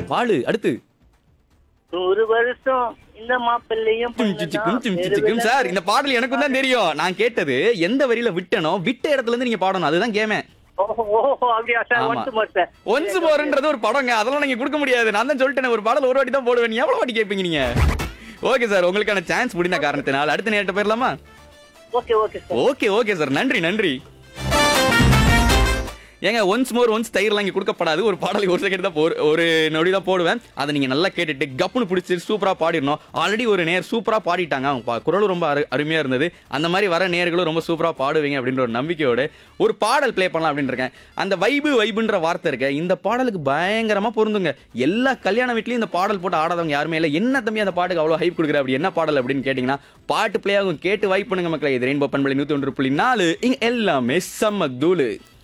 வாழு அடுத்து நூறு வருஷம் இந்த மாப்பிள்ளையும் சிக்கும் சிக்கும் சிக்கும் சிக்கும் சார் இந்த பாடல் எனக்கும் தான் தெரியும் நான் கேட்டது எந்த வரியில விட்டனோ விட்ட இடத்துல இருந்து நீங்க பாடணும் அதுதான் கேமே ஓஹோ ஓஹோ, அப்படியா சார் ஆமா. ஒன்ஸ் மோர் சார் ஒன்ஸ் போறன்றது ஒரு படங்க அதெல்லாம் நீங்க கொடுக்க முடியாது நான் தான் சொல்லிட்டேன் ஒரு பாடல் ஒரு வாட்டி தான் போடுவேன் நீ எவ்வளவு வாட்டி கேட்பீங்க நீங்க ஓகே சார் உங்களுக்கான சான்ஸ் முடிந்த காரணத்தினால் அடுத்த நேரத்தை போயிடலாமா okay okay sir okay okay sir நன்றி நன்றி ஏங்க ஒன்ஸ் மோர் ஒன்ஸ் தயிர்லாம் இங்கே கொடுக்கப்படாது ஒரு பாடலுக்கு ஒரு செகண்ட் தான் போ- ஒரு நொடி தான் போடுவேன் அதை நீங்கள் நல்லா கேட்டுட்டு கப்புன்னு பிடிச்சி சூப்பராக பாடிடணும் ஆல்ரெடி ஒரு நேர் சூப்பராக பாடிட்டாங்க அவங்க பா- குரலும் ரொம்ப அரு அருமையாக இருந்தது அந்த மாதிரி வர நேர்களும் ரொம்ப சூப்பராக பாடுவீங்க அப்படின்ற ஒரு நம்பிக்கையோடு ஒரு பாடல் ப்ளே பண்ணலாம் அப்படின்னு இருக்கேன் அந்த வைபு வைபுன்ற வார்த்தை இருக்க இந்த பாடலுக்கு பயங்கரமாக பொருந்துங்க எல்லா கல்யாண வீட்லையும் இந்த பாடல் போட்டு ஆடாதவங்க யாருமே இல்லை என்ன தம்பி அந்த பாட்டுக்கு அவ்வளோ ஹைப் கொடுக்குற அப்படி என்ன பாடல் அப்படின்னு கேட்டிங்கன்னா பாட்டு ப்ளே ஆகும் கேட்டு வைப் பண்ணுங்க மக்களே இது ரெயின்போ பண்பலை நூற்றி ஒன்று புள்ளி நாலு இங்கே எல்லாமே செம்ம தூளு